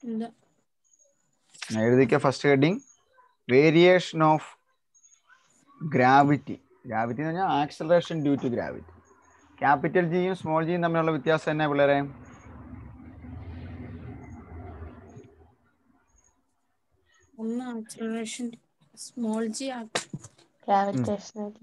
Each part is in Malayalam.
ഇല്ല ഞാൻ എഴുതിക്ക first heading variation of gravity gravity എന്ന് പറഞ്ഞാൽ acceleration due to gravity capital ജിയും സ്മോൾ ജിയും തമ്മിലുള്ള വ്യത്യാസം എന്നാ പിള്ളേരെ ഒന്ന് ആക്സലറേഷൻ സ്മോൾ ജി ഗ്രാവിറ്റേഷണൽ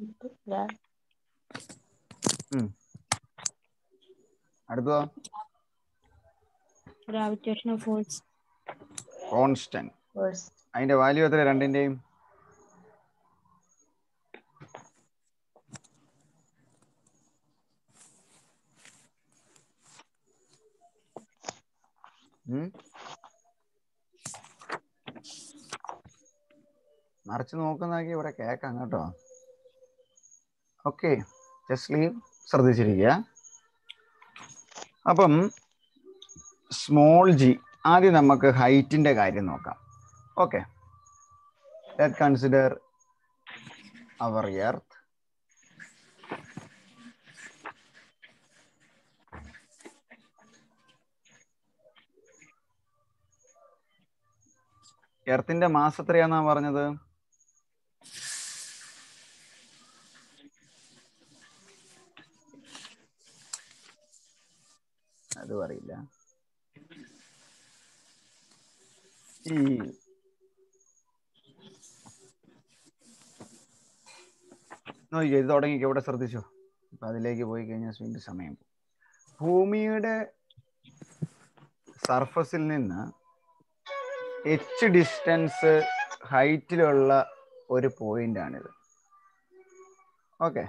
അടുത്തതോ ഗ്രാവിറ്റേഷൻ ഫോഴ്സ് കോൺസ്റ്റന്റ് ഫോഴ്സ് അതിന്റെ വാല്യൂ എത്ര രണ്ടിന്റെയും ഉം? മറിച്ച് നോക്കുന്നതാക്കി ഇവിടെ കേക്കാം കേട്ടോ ഓക്കെ ജസ്റ്റ് ലീവ് ശ്രദ്ധിച്ചിരിക്കുക അപ്പം സ്മോൾ ജി ആദ്യം നമുക്ക് ഹൈറ്റിന്റെ കാര്യം നോക്കാം okay let consider our earth എർത്തിന്റെ മാസം എത്രയാന്നാ പറഞ്ഞത് അതും അറിയില്ല ഈ നോക്കിക്കോ ഇത് തുടങ്ങിക്കോ ഇവിടെ ശ്രദ്ധിച്ചോ അപ്പൊ അതിലേക്ക് പോയി കഴിഞ്ഞാൽ വീണ്ടും സമയം പോകും. ഭൂമിയുടെ സർഫസിൽ നിന്ന് എച്ച് ഡിസ്റ്റൻസ് ഹൈറ്റിലുള്ള ഒരു പോയിന്റ് ആണിത് ഓക്കെ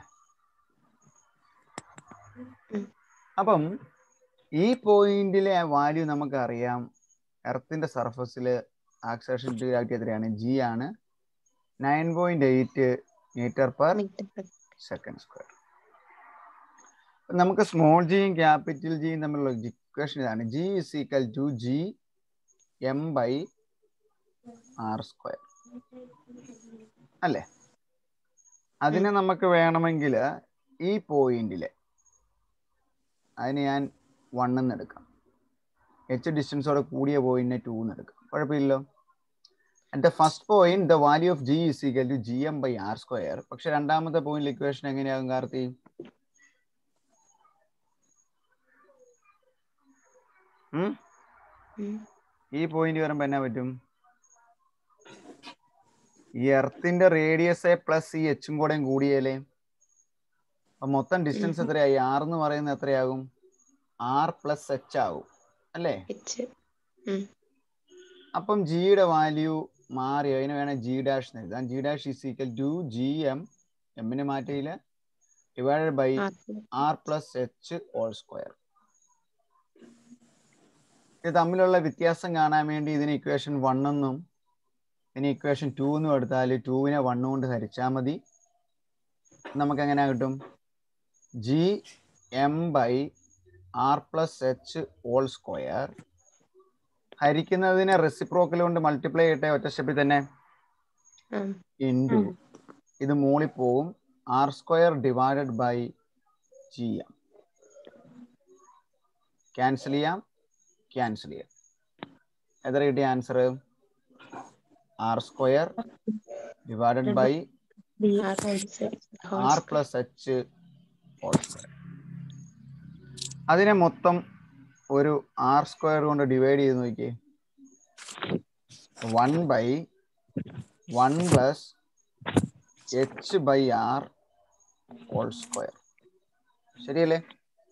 അപ്പം ഈ പോയിന്റിലെ വാല്യൂ നമുക്കറിയാം എർത്തിന്റെ സർഫസിൽ ആക്സേഷൻ ഗ്രാവിറ്റി എത്രയാണ് ജി ആണ് nine point eight metre per second square നമുക്ക് സ്മോൾ ജിയും ക്യാപിറ്റൽ ജിയും തമ്മിലുള്ള ഇക്വേഷൻ ഇതാണ് G is equal to G M by R square അല്ലേ അതിനെ നമുക്ക് വേണമെങ്കിൽ ഈ പോയിന്റില് അതിന് ഞാൻ വണ്ണെന്ന് എടുക്കാം എച്ച് ഡിസ്റ്റൻസോടെ കൂടിയ പോയിന്റിനെ ടൂ എന്ന് എടുക്കാം കുഴപ്പമില്ലല്ലോ എൻ്റെ first point the value of G is equal to G M by R square പക്ഷെ രണ്ടാമത്തെ പോയിന്റ് ഇക്വേഷൻ എങ്ങനെയാകും കാർത്തി ഉം? ഈ പോയിന്റ് വരുമ്പോ എന്നാ പറ്റും ഈ എർത്തിന്റെ റേഡിയസ് പ്ലസ് ഈ എച്ചും കൂടെ കൂടിയാലേ അപ്പൊ മൊത്തം ഡിസ്റ്റൻസ് എത്രയായി ആർ എന്ന് പറയുന്നത് എത്രയാകും ആർ പ്ലസ് എച്ച് ആകും അല്ലേ എച്ച് അപ്പം ജിയുടെ വാല്യൂ മാറി അതിന് വേണം ജി ഡാഷ് എന്ന് എഴുതാം G dash is equal to G M എമ്മിന് മാറ്റിയില്ല divided by R plus H whole square ഇത് തമ്മിലുള്ള വ്യത്യാസം കാണാൻ വേണ്ടി ഇതിന് ഇക്വേഷൻ വൺ എന്നും ഇതിന് ഇക്വേഷൻ ടു എന്നും എടുത്താൽ ടുവിനെ വൺ കൊണ്ട് ഹരിച്ചാൽ മതി നമുക്ക് എങ്ങനെ കിട്ടും G M by R plus H whole square ഹരിക്കുന്നതിനെ റെസിപ്രോക്കൽ കൊണ്ട് മൾട്ടിപ്ലൈ ചെയ്യട്ടെ ഒറ്റ സ്റ്റെപ്പിൽ തന്നെ ഇൻറ്റു ഇത് മൂളിൽ പോവും R square divided by G M cancel ചെയ്യാം ക്യാൻസൽ ചെയ്യാം എത്ര കിട്ടിയ answer R square divided by R plus H whole square അതിനെ മൊത്തം ഒരു ആർ സ്ക്വയർ കൊണ്ട് ഡിവൈഡ് ചെയ്ത് നോക്കിയേ one by one plus H by R whole square ശരിയല്ലേ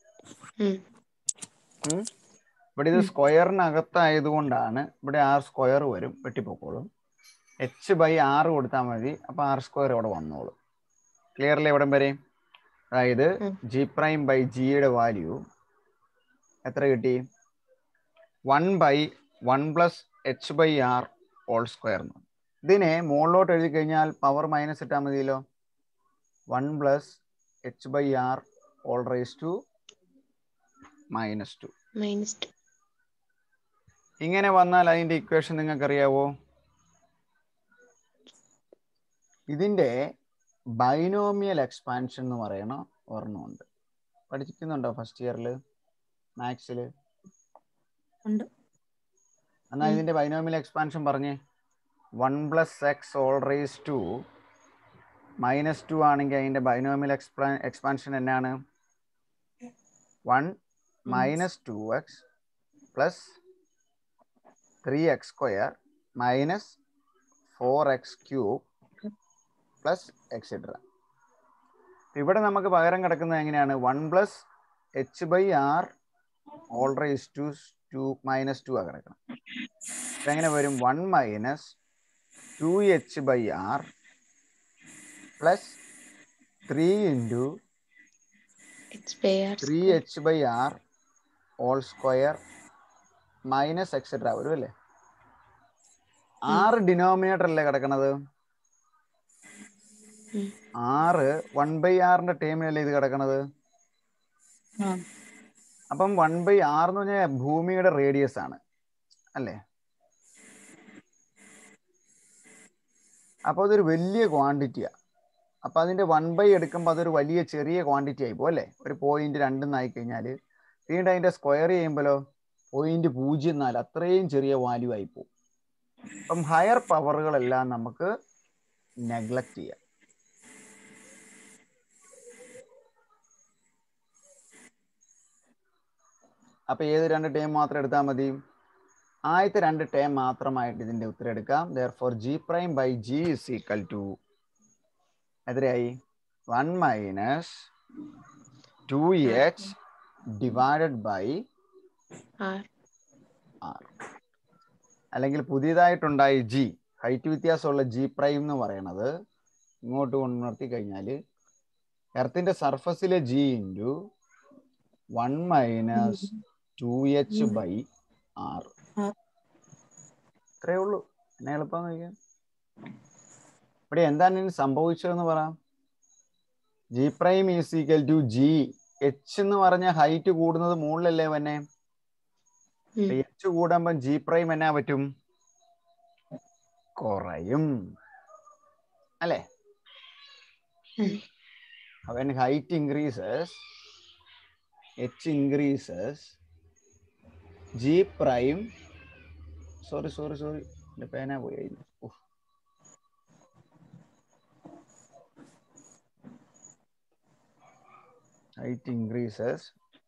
ഉം? ഇവിടെ ഇത് സ്ക്വയറിനകത്തായതുകൊണ്ടാണ് ഇവിടെ ആർ സ്ക്വയർ വരും വെട്ടിപ്പോക്കോളും എച്ച് ബൈ ആറ് കൊടുത്താൽ മതി അപ്പൊ ആർ സ്ക്വയർ ഇവിടെ വന്നോളും ക്ലിയർലി എവിടം വരെ അതായത് ജി പ്രൈം ബൈ ജിയുടെ വാല്യൂ എത്ര കിട്ടി one by one plus H by R whole square എന്ന് ഇതിനെ മുകളിലോട്ട് എഴുതി കഴിഞ്ഞാൽ പവർ മൈനസ് ഇട്ടാൽ മതിയല്ലോ one plus H by R whole raise to minus two minus two ഇങ്ങനെ വന്നാൽ അതിന്റെ ഇക്വേഷൻ നിങ്ങൾക്ക് അറിയാവോ ഇതിന്റെ ബൈനോമിയൽ എക്സ്പാൻഷൻ എന്ന് പറയണ ഒരെണ്ണമുണ്ട് പഠിക്കുന്നുണ്ടോ ഫസ്റ്റ് ഇയറിൽ മാത്സിൽ ഉണ്ട് എന്നാ ഉം. ഇതിന്റെ ബൈനോമിയൽ എക്സ്പാൻഷൻ പറഞ്ഞേ one plus X whole raise to minus two ആണെങ്കിൽ അതിന്റെ ബൈനോമിയൽ എക്സ്പാ എക്സ്പാൻഷൻ എന്നാണ് one minus two X plus three X square minus four X cube plus etcetera ഇവിടെ നമുക്ക് പകരം കിടക്കുന്നത് എങ്ങനെയാണ് one plus H by R whole raise to to minus two ആ കിടക്കണം അപ്പൊ എങ്ങനെ വരും one minus two H by R plus three into H by R three H by R whole square minus etcetera വരും അല്ലേ ആറ് ഡിനോമിനേറ്റർ അല്ലേ കിടക്കണത് ഉം. ആറ് വൺ ബൈ ആറിന്റെ ടേമിലല്ലേ ഇത് കിടക്കണത് ആ അപ്പം വൺ ബൈ ആർ എന്ന് പറഞ്ഞാൽ ഭൂമിയുടെ റേഡിയസ് ആണ് അല്ലേ അപ്പോൾ അതൊരു വലിയ ക്വാണ്ടിറ്റിയാ അപ്പൊ അതിന്റെ വൺ ബൈ എടുക്കുമ്പോൾ അതൊരു വലിയ ചെറിയ ക്വാണ്ടിറ്റി ആയി പോകും അല്ലേ ഒരു പോയിന്റ് രണ്ടെന്നായി കഴിഞ്ഞാൽ വീണ്ടും അതിന്റെ സ്ക്വയർ ചെയ്യുമ്പോഴോ പോയിന്റ് പൂജ്യം നാല് അത്രയും ചെറിയ വാല്യൂ ആയി പോകും അപ്പം ഹയർ പവറുകളെല്ലാം നമുക്ക് നെഗ്ലക്ട് ചെയ്യാം അപ്പൊ ഏത് രണ്ട് ടേം മാത്രം എടുത്താൽ മതി ആദ്യത്തെ രണ്ട് ടേം മാത്രമായിട്ട് ഇതിന്റെ ഉത്തരം എടുക്കാം therefore G prime by G is equal to എത്രയായി one minus two H divided by R R അല്ലെങ്കിൽ പുതിയതായിട്ടുണ്ടായി ജി ഹൈറ്റ് വ്യത്യാസമുള്ള ജി പ്രൈം എന്ന് പറയണത് ഇങ്ങോട്ട് കൊണ്ടുനിർത്തി കഴിഞ്ഞാൽ എർത്തിന്റെ സർഫസിലെ G into one minus two H ഉം. By R R. ഇത്രേ ഉള്ളൂ എന്നെ എളുപ്പം കഴിക്കാൻ ഇവിടെ എന്താണ് ഇനി സംഭവിച്ചതെന്ന് പറ G prime is equal to G H എന്ന് പറഞ്ഞ ഹൈറ്റ് കൂടുന്നത് മുകളിലല്ലേ വന്നെ ഉം. എച്ച് കൂടുമ്പം ജി പ്രൈം എന്നാ പറ്റും കുറയും അല്ലേ ഉം. when height increases h increases g prime sorry sorry sorry എന്റെ പേന പോയി അതില്. ഉഫ്. height increases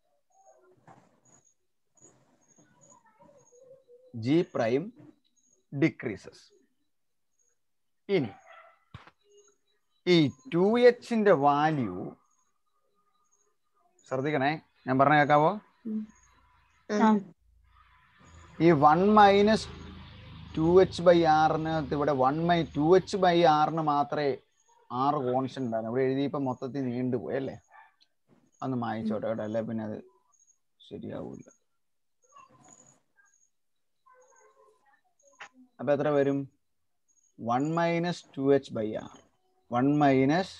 g prime decreases ഇനി ഈ ടു എച്ചിന്റെ വാല്യൂ ശ്രദ്ധിക്കണേ ഞാൻ പറഞ്ഞ കേൾക്കാവോ ആ ഈ one minus two H by ആറിനകത്ത് ഇവിടെ one minus two H by ആറിന് മാത്രമേ ആറ് കോൺസ്റ്റന്റ് ഉണ്ടായിരുന്നു ഇവിടെ എഴുതിയപ്പോ മൊത്തത്തിൽ നീണ്ടുപോയി അല്ലേ അന്ന് മായിച്ചോട്ടെ കേട്ടോ അല്ലെ പിന്നെ അത് ശരിയാവൂല അപ്പൊ എത്ര വരും one minus two H by R one minus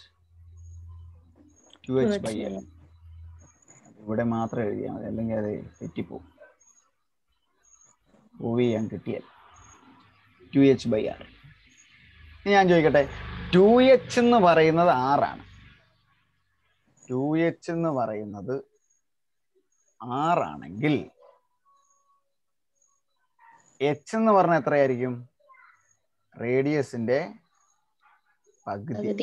two H by R ഇവിടെ മാത്രം എഴുതിയാൽ മതി അല്ലെങ്കിൽ അത് തെറ്റിപ്പോവും മൂവ് ചെയ്യാൻ കിട്ടിയാൽ ടു എച്ച് ബൈ ആർ ഞാൻ ചോദിക്കട്ടെ ടു എച്ച് എന്ന് പറയുന്നത് ആറാണ് ടു എച്ച് എന്ന് പറയുന്നത് ആറാണെങ്കിൽ എച്ച് എന്ന് പറഞ്ഞാൽ എത്രയായിരിക്കും റേഡിയസിന്റെ പകുതി പകുതി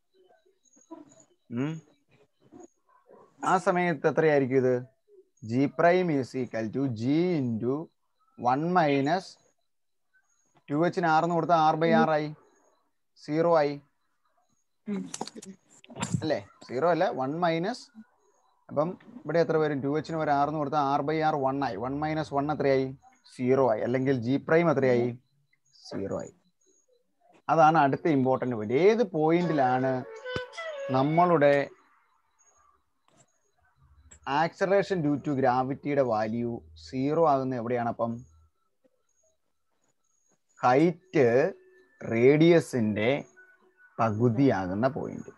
ഉം. ആ സമയത്ത് എത്രയായിരിക്കും ഇത് G prime is equal to G into one minus two എച്ചിന് ആറിന് കൊടുത്താൽ ആർ ബൈ ആർ ആയി സീറോ ആയി ഉം. അല്ലേ സീറോ അല്ല വൺ മൈനസ് അപ്പം ഇവിടെ എത്ര വരും ടു എച്ചിന് ഒരു ആറിന് കൊടുത്താൽ ആർ ബൈ ആർ വൺ ആയി വൺ മൈനസ് വൺ എത്രയായി സീറോ ആയി അല്ലെങ്കിൽ ജി പ്രൈം എത്രയായി സീറോ ആയി അതാണ് അടുത്ത ഇമ്പോർട്ടൻ്റ് പോയിന്റ് ഏത് പോയിന്റിലാണ് നമ്മളുടെ ആക്സലറേഷൻ ഡ്യൂ ടു ഗ്രാവിറ്റിയുടെ വാല്യൂ സീറോ ആകുന്ന എവിടെയാണ് അപ്പം ഹൈറ്റ് റേഡിയസിന്റെ പകുതിയാകുന്ന പോയിന്റ്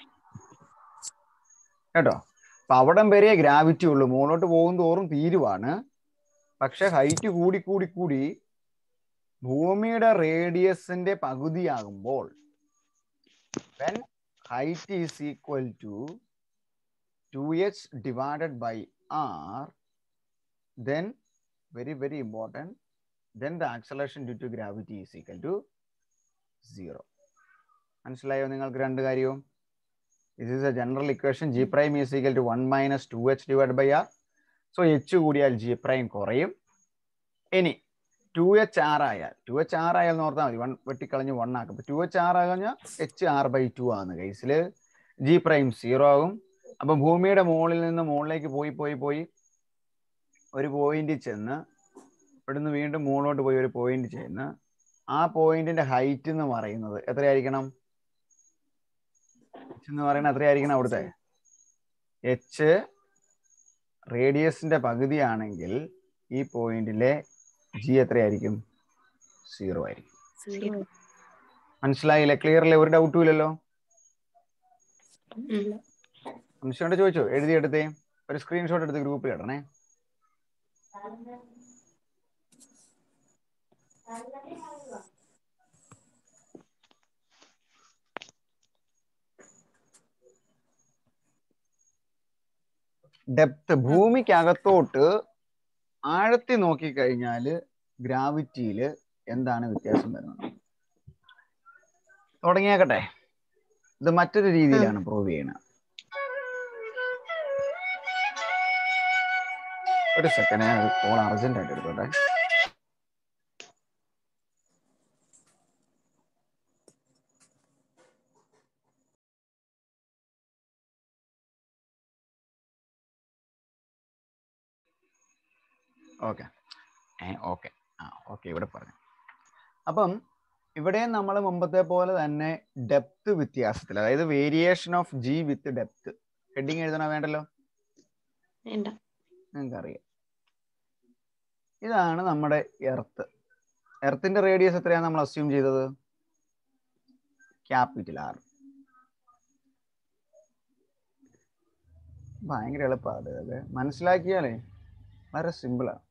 കേട്ടോ അപ്പൊ അവിടം വരെ ഗ്രാവിറ്റി ഉള്ളൂ മുകളിലോട്ട് പോകും തോറും തീരുവാണ് പക്ഷെ ഹൈറ്റ് കൂടി കൂടി കൂടി ഭൂമിയുടെ റേഡിയസിന്റെ പകുതിയാകുമ്പോൾ when height is equal to two H divided by R then very very important then the acceleration due to gravity is equal to zero മനസ്സിലായോ നിങ്ങൾക്ക് രണ്ട് കാര്യവും this is a general equation G prime is equal to one minus two H divide by R so H കൂടിയാൽ ജി പ്രൈം കുറയും ഇനി ടു എച്ച് ആർ ആയാൽ ടു എച്ച് ആർ ആയാൽ എന്ന് ഓർത്താൽ മതി വൺ വെട്ടിക്കളഞ്ഞ് വൺ ആക്കും ടു എച്ച് ആർ കഴിഞ്ഞാൽ എച്ച് ആർ ബൈ ടു ആകുന്ന കേസിൽ ജി പ്രൈം സീറോ ആകും അപ്പം ഭൂമിയുടെ മുകളിൽ നിന്ന് മുകളിലേക്ക് പോയി പോയി പോയി ഒരു പോയിന്റ് ചെന്ന് ഇവിടുന്ന് വീണ്ടും മുകളിലോട്ട് പോയി ഒരു പോയിന്റ് ചെന്ന് ആ പോയിന്റിന്റെ ഹൈറ്റ് എന്ന് പറയുന്നത് എത്രയായിരിക്കണം എച്ച് എന്ന് പറയുന്നത് എത്രയായിരിക്കണം അവിടുത്തെ എച്ച് റേഡിയസിന്റെ പകുതിയാണെങ്കിൽ ഈ പോയിന്റിലെ ജി എത്രയായിരിക്കും സീറോ ആയിരിക്കും Zero. മനസ്സിലായില്ലേ ക്ലിയർ അല്ലേ ഒരു ഡൗട്ടും ഇല്ലല്ലോ ഉം. സംശയമുണ്ട് ചോദിച്ചോ എഴുതിയെടുത്തേ ഒരു സ്ക്രീൻഷോട്ട് എടുത്ത് ഗ്രൂപ്പിൽ ഇടണേ ഡെപ്ത് ഭൂമിക്കകത്തോട്ട് ആഴത്തി നോക്കിക്കഴിഞ്ഞാല് ഗ്രാവിറ്റിയില് എന്താണ് വ്യത്യാസം വരുന്നത് തുടങ്ങിയാക്കട്ടെ ഇത് മറ്റൊരു രീതിയിലാണ് പ്രൂവ് ചെയ്യുന്നത് ഒരു സെക്കൻഡ് ഞാൻ കോൾ അർജന്റ് ആയിട്ട് എടുത്തോട്ടെ ഓക്കെ ഓക്കെ ആ ഓക്കെ ഇവിടെ പറഞ്ഞു അപ്പം ഇവിടെ നമ്മൾ മുമ്പത്തെ പോലെ തന്നെ ഡെപ്ത് വ്യത്യാസത്തിൽ അതായത് variation of G with depth heading എഴുതണോ വേണ്ടല്ലോ വേണ്ട നിങ്ങൾക്കറിയാം ഇതാണ് നമ്മുടെ എർത്ത് എർത്തിന്റെ റേഡിയസ് എത്രയാണ് നമ്മൾ അസ്യൂം ചെയ്തത് ക്യാപിറ്റൽ ആർ ഭയങ്കര എളുപ്പമാണ് അത് മനസ്സിലാക്കിയാലേ വളരെ സിമ്പിളാണ്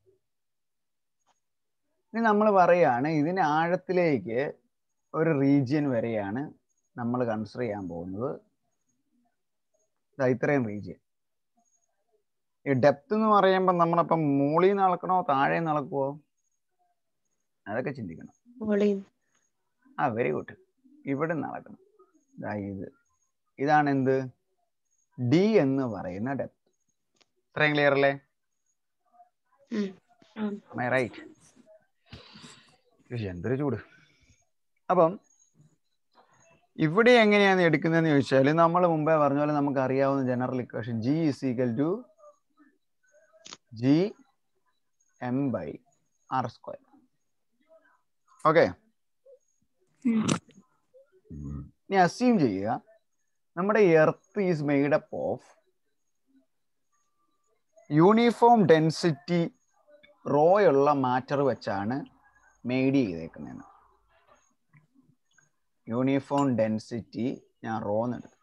ഇനി നമ്മൾ പറയാണ് ഇതിന് ആഴത്തിലേക്ക് ഒരു റീജിയൻ വരെയാണ് നമ്മൾ കൺസിഡർ ചെയ്യാൻ പോകുന്നത് ദാ ഇത്രയും റീജിയൻ ഈ ഡെപ്ത് എന്ന് പറയുമ്പോൾ നമ്മളപ്പം മുകളിൽ നിന്ന് അളക്കണോ താഴെ നിന്ന് അളക്കുവോ അതൊക്കെ ചിന്തിക്കണം വോളിയം ആ വെരി ഗുഡ് ഇവിടെ നിന്ന് അളക്കണം ദാ ഇത് ഇതാണ് എന്ത് ഡി എന്ന് പറയുന്ന ഡെപ്ത് ഇത്രയും ക്ലിയർ അല്ലേ ഉം. മൈ റൈറ്റ് എന്തൊരു ചൂട് അപ്പം ഇവിടെ എങ്ങനെയാണ് എടുക്കുന്നതെന്ന് ചോദിച്ചാൽ നമ്മൾ മുമ്പേ പറഞ്ഞ പോലെ നമുക്ക് അറിയാവുന്ന general equation G is equal to G M by R square okay ഇനി അസ്യൂം ചെയ്യുക നമ്മുടെ earth is made up of uniform density rho ഉള്ള മാറ്റർ വെച്ചാണ് മെയ്ഡ് ചെയ്തേക്കുന്നതെന്ന് യൂണിഫോം ഡെൻസിറ്റി ഞാൻ റോ എന്നെടുത്തു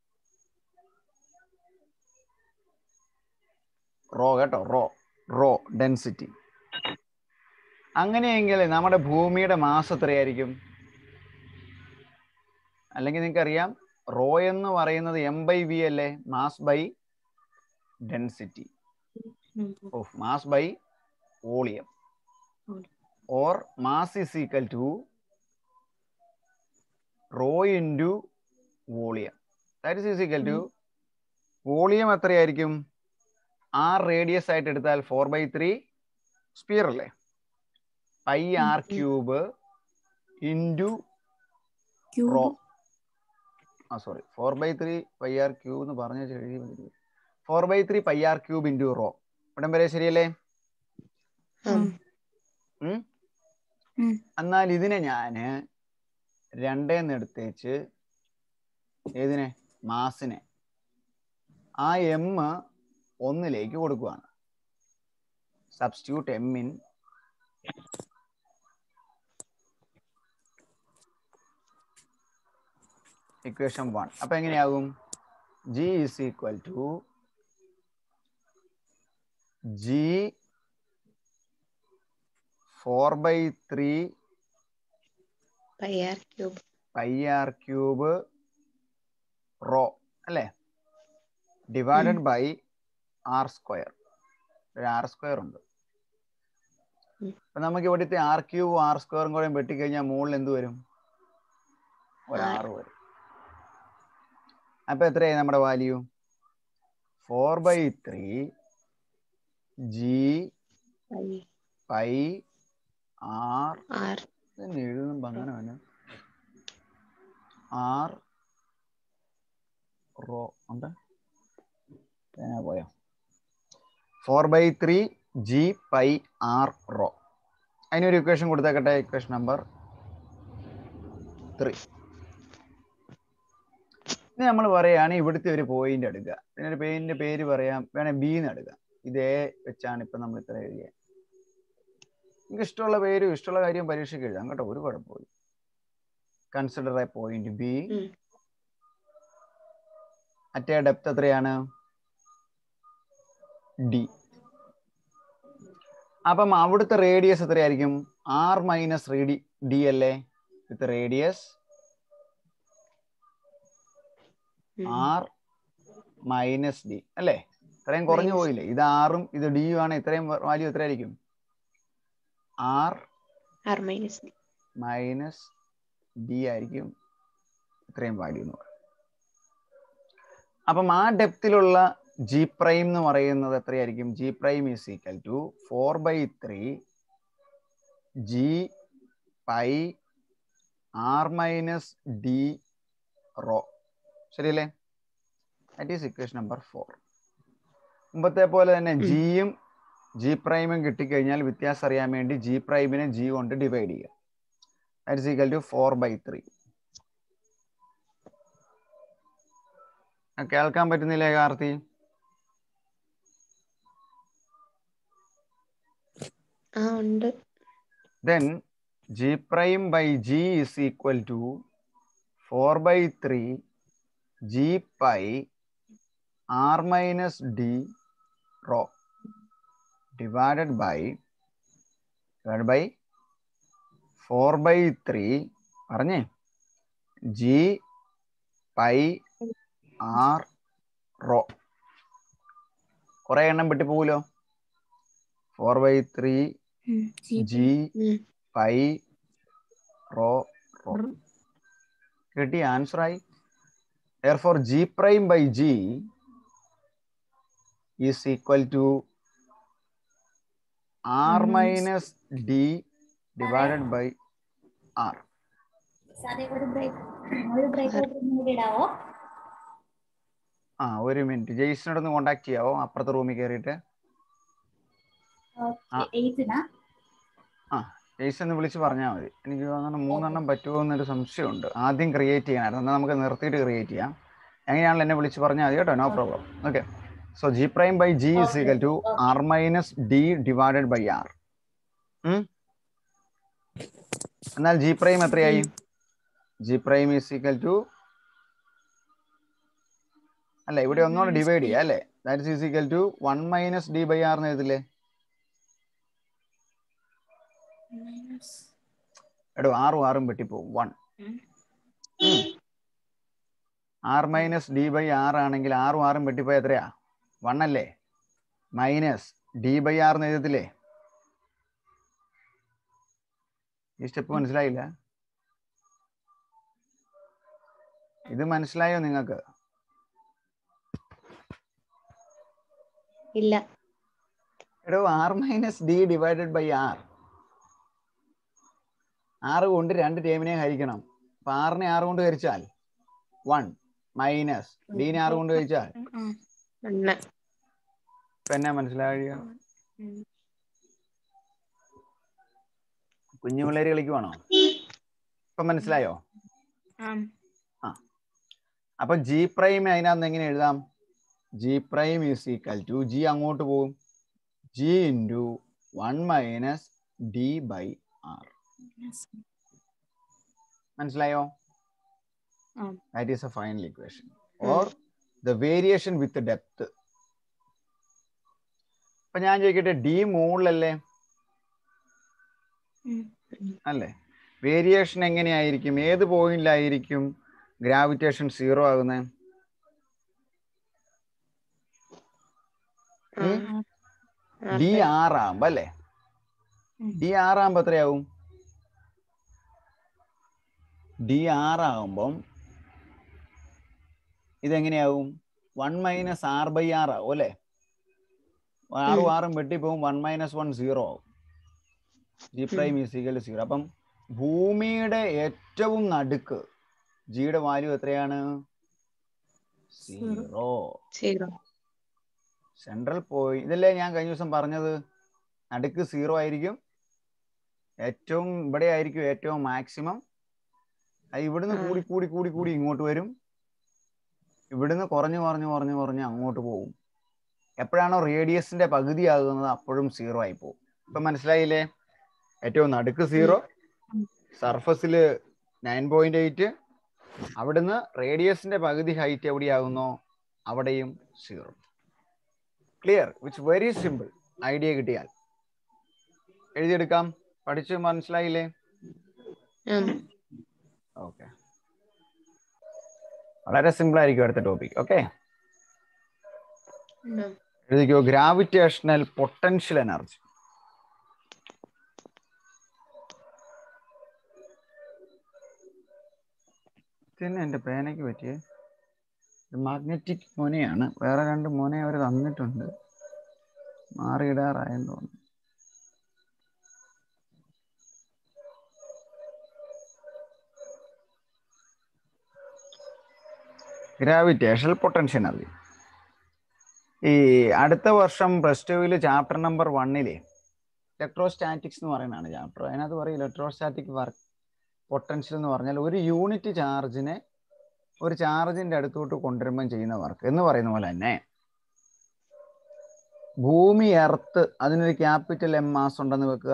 റോ കേട്ടോ റോ റോ ഡെൻസിറ്റി അങ്ങനെയെങ്കിൽ നമ്മുടെ ഭൂമിയുടെ മാസ് എത്രയായിരിക്കും അല്ലെങ്കിൽ നിങ്ങൾക്കറിയാം റോ എന്ന് പറയുന്നത് എം ബൈ വി അല്ലേ mass by density of mass by volume or mass is equal to rho into volume. That is is equal to volume എത്രയായിരിക്കും ആർ റേഡിയസ് ആയിട്ട് എടുത്താൽ ഫോർ ബൈ ത്രീ സ്പിയർ അല്ലേ pi R cube into rho ആ sorry four by three pi R cube എന്ന് പറഞ്ഞ എഴുതി four by three pi R cube into rho ഇവിടം വരെ ശരിയല്ലേ ഉം. ഉം? ഉം. എന്നാൽ ഇതിനെ ഞാന് രണ്ടേന്ന് എടുത്തേച്ച് ഏതിനെ മാസിനെ ആ എം ഒന്നിലേക്ക് കൊടുക്കുകയാണ് substitute M in equation one അപ്പൊ എങ്ങനെയാകും G is equal to G four by three pi R cube pi R cube rho അല്ലേ ഡിവൈഡഡ് ബൈ ആർ സ്ക്വയർ ഒരു ആർ സ്ക്വയർ ഉണ്ട് ഉം. അപ്പൊ നമുക്ക് ഇവിടുത്തെ ആർ ക്യൂബും ആർ സ്ക്വയറും കൂടെ വെട്ടിക്കഴിഞ്ഞാൽ മുകളിൽ എന്ത് വരും ഒരു ആറ്. ആറ് വരും അപ്പൊ എത്രയായി നമ്മുടെ value four by three G pi pi R R തന്നെ എഴുതുമ്പോ അങ്ങനെ വേണം ആർ റോ ഉണ്ട് പേന പോയോ four by three G pi R rho അതിനൊരു ഇക്വേഷൻ കൊടുത്തേക്കട്ടെ ഇക്വേഷൻ നമ്പർ ത്രീ ഇനി നമ്മൾ പറയുകയാണ് ഇവിടുത്തെ ഒരു പോയിന്റ് എടുക്കുക ഇതിനൊരു പേരിന്റെ പേര് പറയാം വേണേ ബി എന്ന് എടുക്കുക ഇതേ വെച്ചാണ് ഇപ്പൊ നമ്മൾ ഇത്ര എഴുതിയത് നിങ്ങൾക്ക് ഇഷ്ടമുള്ള പേരും ഇഷ്ടമുള്ള കാര്യം പരീക്ഷയ്ക്ക് എഴുതാം കേട്ടോ ഒരു കുഴപ്പമില്ല കൺസിഡർ എ പോയിന്റ് ബി ഉം. അറ്റേ ഡെപ്ത് എത്രയാണ് ഡി അപ്പം അവിടുത്തെ റേഡിയസ് എത്രയായിരിക്കും ആർ മൈനസ് റേഡി ഡി അല്ലേ വിത്ത് റേഡിയസ് ഉം. ആർ മൈനസ് ഡി അല്ലേ ഇത്രയും കുറഞ്ഞു Minus. പോയില്ലേ ഇത് ആറും ഇത് ഡിയും ആണ് ഇത്രയും വാല്യൂ എത്രയായിരിക്കും R R minus D minus D ആയിരിക്കും ഇത്രയും വാല്യൂ എന്ന് പറയുന്നത് അപ്പം ആ ഡെപ്തിലുള്ള ജി പ്രൈം എന്ന് പറയുന്നത് എത്രയായിരിക്കും G prime is equal to four by three G pi R minus D rho ശരിയല്ലേ that is equation number four മുമ്പത്തെ പോലെ തന്നെ ഉം. ജിയും ജി പ്രൈമും കിട്ടിക്കഴിഞ്ഞാൽ വ്യത്യാസം അറിയാൻ വേണ്ടി ജി പ്രൈമിനെ ജി കൊണ്ട് ഡിവൈഡ് ചെയ്യുക that is equal to four by three കേൾക്കാൻ പറ്റുന്നില്ലേ കാർത്തി ആ ഉണ്ട് then g prime by g is equal to 4 by 3 g pi r minus d rho divided by divided by 4 by 3 പറഞ്ഞേ g pi r rho കുറെ എണ്ണം വിട്ടു പോവുമല്ലോ ഫോർ ബൈ ത്രീ ജി ഉം. പൈ റോ റോ കിട്ടിയ ആൻസർ ആയി therefore g prime by g is equal to r minus d divided by r സാറേ ഒരു ബ്രേക്ക് ഒരു ബ്രേക്ക് ഔട്ട് കൂടി ഇടാവോ ആ ഒരു മിനിറ്റ് ജെയ്സിനോടൊന്ന് കോണ്ടാക്ട് ചെയ്യാവോ അപ്പുറത്തെ റൂമിൽ കയറിയിട്ട് ആ. എയ്റ്റിനാ ആ ജെയ്സ് ഒന്ന് വിളിച്ച് പറഞ്ഞാൽ മതി എനിക്ക് തോന്നുന്നു മൂന്നെണ്ണം പറ്റുമോ എന്നൊരു സംശയമുണ്ട് ആദ്യം ക്രിയേറ്റ് ചെയ്യാനായിരുന്നു എന്നാൽ നമുക്ക് നിർത്തിയിട്ട് ക്രിയേറ്റ് ചെയ്യാം എങ്ങനെയാണല്ലോ എന്നെ വിളിച്ച് പറഞ്ഞാൽ മതി കേട്ടോ no problem okay so G prime by G is Okay, equal to okay. R minus D divided by R എന്നാൽ ജി പ്രൈം എത്രയായി G prime is equal to അല്ല ഇവിടെ ഒന്നുകൂടെ ഡിവൈഡ് ചെയ്യാം അല്ലേ that is equal to one minus D by R എന്ന് എഴുതില്ലേ എടോ ആറും ആറും വെട്ടിപ്പോവും വൺ ഉം. R minus D by R ആണെങ്കിൽ ആറും ആറും വെട്ടിപ്പോയ എത്രയാ വൺ അല്ലേ മൈനസ് ഡി ബൈ ആർ എന്ന് എഴുതത്തില്ലേ ഈ സ്റ്റെപ്പ് മനസ്സിലായില്ല ഇത് മനസ്സിലായോ നിങ്ങൾക്ക് ഇല്ല എടോ R minus D divided by R ആറ് കൊണ്ട് രണ്ട് ടേമിനെ ഹരിക്കണം അപ്പൊ ആറിനെ ആറ് കൊണ്ട് ഹരിച്ചാൽ വൺ മൈനസ് ഡീനെ ആറ് കൊണ്ട് ഹരിച്ചാൽ ഒന്ന് ഇപ്പൊ എന്നാ മനസ്സിലാവുക കുഞ്ഞു പിള്ളേര് കളിക്കുവാണോ ഇപ്പൊ മനസ്സിലായോ അപ്പൊ ജി പ്രൈം അതിനകത്ത് എങ്ങനെ എഴുതാം G prime is equal to G അങ്ങോട്ട് പോകും G into one minus D by R മനസ്സിലായോ ആ. That is a final equation or the variation with depth അപ്പൊ ഞാൻ ചോദിക്കട്ടെ ഡി മുകളിലല്ലേ അല്ലേ വേരിയേഷൻ എങ്ങനെയായിരിക്കും ഏത് പോയിന്റിലായിരിക്കും ഗ്രാവിറ്റേഷൻ സീറോ ആകുന്നത് ആ. ഡി ആറ് ആറാകുമ്പോ അല്ലേ ഡി ആറാകുമ്പോ എത്രയാവും ഡി ആറാകുമ്പം ഇതെങ്ങനെയാവും one minus R by R ആവും അല്ലേ ആറും ഉം. ആറും വെട്ടിപ്പോവും വൺ മൈനസ് വൺ സീറോ ആവും ജി പ്രൈം ഈസിക്കൽ സീറോ അപ്പം ഭൂമിയുടെ ഏറ്റവും നടുക്ക് ജിയുടെ വാല്യൂ എത്രയാണ് സീറോ സീറോ സെൻട്രൽ പോയി ഇതല്ലേ ഞാൻ കഴിഞ്ഞ ദിവസം പറഞ്ഞത് നടുക്ക് സീറോ ആയിരിക്കും ഏറ്റവും ഇവിടെ ആയിരിക്കും ഏറ്റവും മാക്സിമം അത് ഇവിടുന്ന് ആ. കൂടി കൂടി കൂടി കൂടി ഇങ്ങോട്ട് വരും ഇവിടുന്ന് കുറഞ്ഞു കുറഞ്ഞു കുറഞ്ഞു കുറഞ്ഞ് അങ്ങോട്ട് പോകും എപ്പോഴാണോ റേഡിയസിന്റെ പകുതി ആകുന്നത് അപ്പോഴും സീറോ ആയി പോകും ഇപ്പൊ മനസ്സിലായില്ലേ ഏറ്റവും നടുക്ക് സീറോ സർഫസിൽ നയൻ പോയിന്റ് എയ്റ്റ് അവിടുന്ന് റേഡിയസിന്റെ പകുതി ഹൈറ്റ് എവിടെയാകുന്നോ അവിടെയും zero clear which very simple idea കിട്ടിയാൽ എഴുതിയെടുക്കാം പഠിച്ച് മനസ്സിലായില്ലേ ഉം. ഓക്കെ വളരെ സിമ്പിൾ ആയിരിക്കും അടുത്ത ടോപ്പിക് ഓക്കെ ഉം. എഴുതിക്കോ ഗ്രാവിറ്റേഷണൽ പൊട്ടൻഷ്യൽ എനർജി പിന്നെ എൻ്റെ പേനയ്ക്ക് പറ്റിയ മാഗ്നറ്റിക് മോനയാണ് വേറെ രണ്ട് മോനെ അവർ തന്നിട്ടുണ്ട് മാറിയിടാറായെന്ന് തോന്നുന്നു ഗ്രാവിറ്റേഷണൽ പൊട്ടൻഷ്യൽ എനർജി ഈ അടുത്ത വർഷം പ്ലസ് ടുവിൽ ചാപ്റ്റർ നമ്പർ വണ്ണില് ഇലക്ട്രോസ്റ്റാറ്റിക്സ് എന്ന് പറയുന്നതാണ് ചാപ്റ്റർ അതിനകത്ത് പറയും ഇലക്ട്രോസ്റ്റാറ്റിക് വർക്ക് പൊട്ടൻഷ്യൽ എന്ന് പറഞ്ഞാൽ ഒരു യൂണിറ്റ് ചാർജിനെ ഒരു ചാർജിന്റെ അടുത്തോട്ട് കൊണ്ടുവരുമ്പം ചെയ്യുന്ന വർക്ക് എന്ന് പറയുന്ന പോലെ തന്നെ ഭൂമി എർത്ത് അതിനൊരു ക്യാപിറ്റൽ എം മാസ് ഉണ്ടെന്ന് വെക്കുക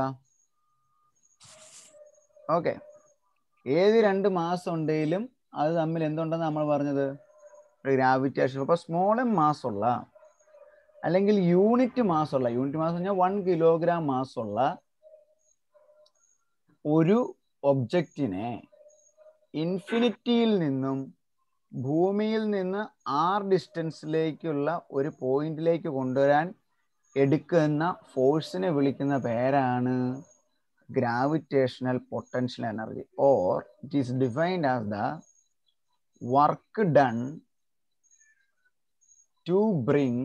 ഓക്കെ ഏത് രണ്ട് മാസം ഉണ്ടെങ്കിലും അത് തമ്മിൽ എന്തുണ്ടെന്ന് നമ്മൾ പറഞ്ഞത് ഒരു ഗ്രാവിറ്റേഷൻ അപ്പോൾ സ്മോൾ എം മാസ് ഉള്ള അല്ലെങ്കിൽ യൂണിറ്റ് മാസ് ഉള്ള യൂണിറ്റ് മാസ് പറഞ്ഞാൽ വൺ കിലോഗ്രാം മാസ് ഉള്ള ഒരു ഒബ്ജക്റ്റിനെ ഇൻഫിനിറ്റിയിൽ നിന്നും ഭൂമിയിൽ നിന്ന് ആർ ഡിസ്റ്റൻസിലേക്കുള്ള ഒരു പോയിന്റിലേക്ക് കൊണ്ടുവരാൻ എടുക്കുന്ന ഫോഴ്സിനെ വിളിക്കുന്ന പേരാണ് gravitational potential energy or it is defined as the work done to bring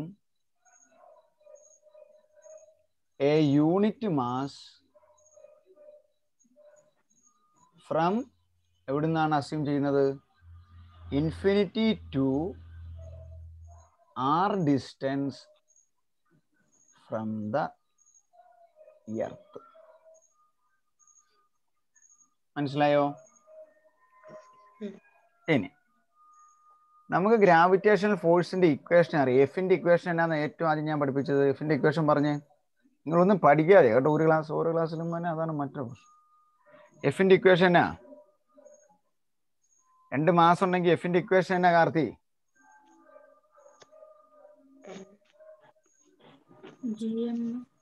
a unit mass from എവിടെ നിന്നാണ് അസ്യൂം ചെയ്യുന്നത് infinity to R distance from the earth മനസ്സിലായോ ഉം. ഇനി നമുക്ക് ഗ്രാവിറ്റേഷണൽ ഫോഴ്സിന്റെ ഇക്വേഷൻ അറിയാം എഫിന്റെ ഇക്വേഷൻ എന്നാണ് ഏറ്റവും ആദ്യം ഞാൻ പഠിപ്പിച്ചത് എഫിന്റെ ഇക്വേഷൻ പറഞ്ഞേ നിങ്ങളൊന്നും പഠിക്കാതെ കേട്ടോ ഒരു ക്ലാസ് ഓരോ ക്ലാസ്സിലും തന്നെ അതാണ് മറ്റൊരു പ്രശ്നം എഫിന്റെ ഇക്വേഷൻ എന്നാ രണ്ട് മാസം ഉണ്ടെങ്കിൽ എഫിന്റെ ഇക്വേഷൻ എന്നാ Karthi G M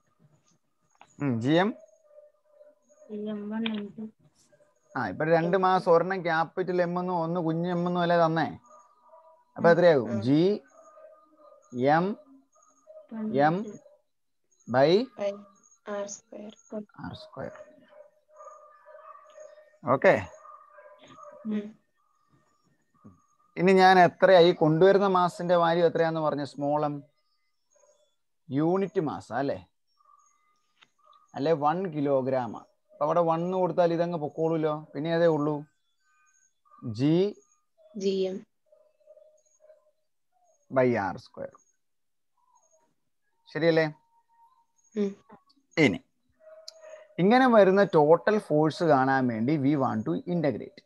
G M G M one into ആ ഇപ്പൊ രണ്ട് മാസം ഒരെണ്ണം ക്യാപിറ്റൽ എം എന്നും ഒന്ന് കുഞ്ഞ് എം എന്നും അല്ലേ തന്നേ അപ്പൊ എത്രയാകും ഉം. G M M by by R square R square okay ഉം. ഇനി ഞാൻ എത്രയായി കൊണ്ടുവരുന്ന മാസത്തിന്റെ വാല്യൂ എത്രയാന്ന് പറഞ്ഞ സ്മോൾ എം യൂണിറ്റ് മാസം അല്ലേ അല്ലെ വൺ കിലോഗ്രാം അപ്പൊ അവിടെ വണ്ണ് കൊടുത്താൽ ഇതങ്ങ് പൊക്കോളൂല്ലോ പിന്നെ അതേ ഉള്ളൂ G G M by R square ശരിയല്ലേ ഉം. ഇനി ഇങ്ങനെ വരുന്ന ടോട്ടൽ ഫോഴ്സ് കാണാൻ വേണ്ടി we want to integrate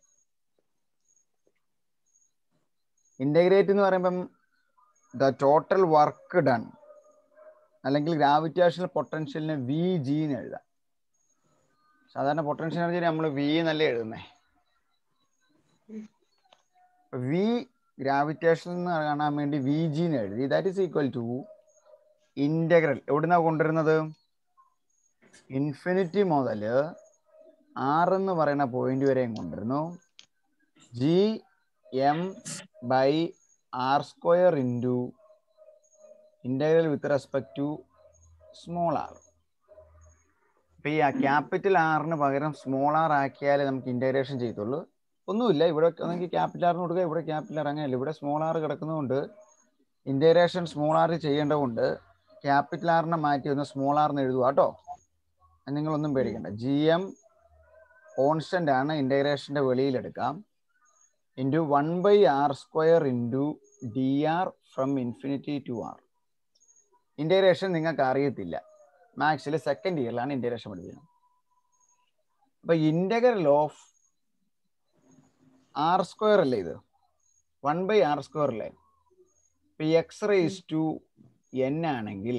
integrate എന്ന് പറയുമ്പം ദ ടോട്ടൽ വർക്ക് ഡൺ അല്ലെങ്കിൽ ഗ്രാവിറ്റേഷണൽ പൊട്ടൻഷ്യലിനെ വി ജി എന്ന് എഴുതാം സാധാരണ പൊട്ടൻഷ്യൽ എനർജി നമ്മൾ വി എന്നല്ലേ എഴുതുന്നേ വി ഗ്രാവിറ്റേഷൻ എന്ന് കാണാൻ വേണ്ടി വി ജി എന്ന് എഴുതി that is equal to integral എവിടുന്നാ കൊണ്ടുവരുന്നത് ഇൻഫിനിറ്റി മുതൽ ആർ എന്ന് പറയുന്ന പോയിന്റ് വരെയും കൊണ്ടുവരുന്നു G M by R square into integral with respect to small R അപ്പൊ ഈ ക്യാപിറ്റൽ ആറിന് പകരം സ്മോൾ ആർ ആക്കിയാലേ നമുക്ക് ഇന്റഗ്രേഷൻ ചെയ്യത്തുള്ളൂ ഒന്നുമില്ല ഇവിടെ ഒന്നെങ്കിൽ ക്യാപിറ്റൽ ആറിന് കൊടുക്കുക ഇവിടെ ക്യാപിറ്റൽ ആർ അങ്ങനെയല്ല ഇവിടെ സ്മോൾ ആർ കിടക്കുന്നതുകൊണ്ട് ഇന്റഗ്രേഷൻ സ്മോൾ ആർ ചെയ്യേണ്ടതുകൊണ്ട് ക്യാപിറ്റൽ ആറിനെ മാറ്റി ഒന്ന് സ്മോൾ ആറിന് എഴുതുക കേട്ടോ അത് നിങ്ങളൊന്നും പേടിക്കണ്ട ജി എം കോൺസ്റ്റന്റ് ആണ് ഇന്റഗ്രേഷന്റെ വെളിയിലെടുക്കാം into one by R square into D R from infinity to R integration നിങ്ങൾക്ക് അറിയത്തില്ല മാത്സിൽ സെക്കൻഡ് ഇയറിലാണ് ഇന്റഗ്രേഷൻ പഠിക്കുന്നത് അപ്പൊ ഇന്റഗ്രൽ ഓഫ് ആർ സ്ക്വയർ അല്ലേ ഇത് വൺ ബൈ ആർ സ്ക്വയർ അല്ലേ ഇപ്പൊ എക്സ് റേസ് ടു എൻ ആണെങ്കിൽ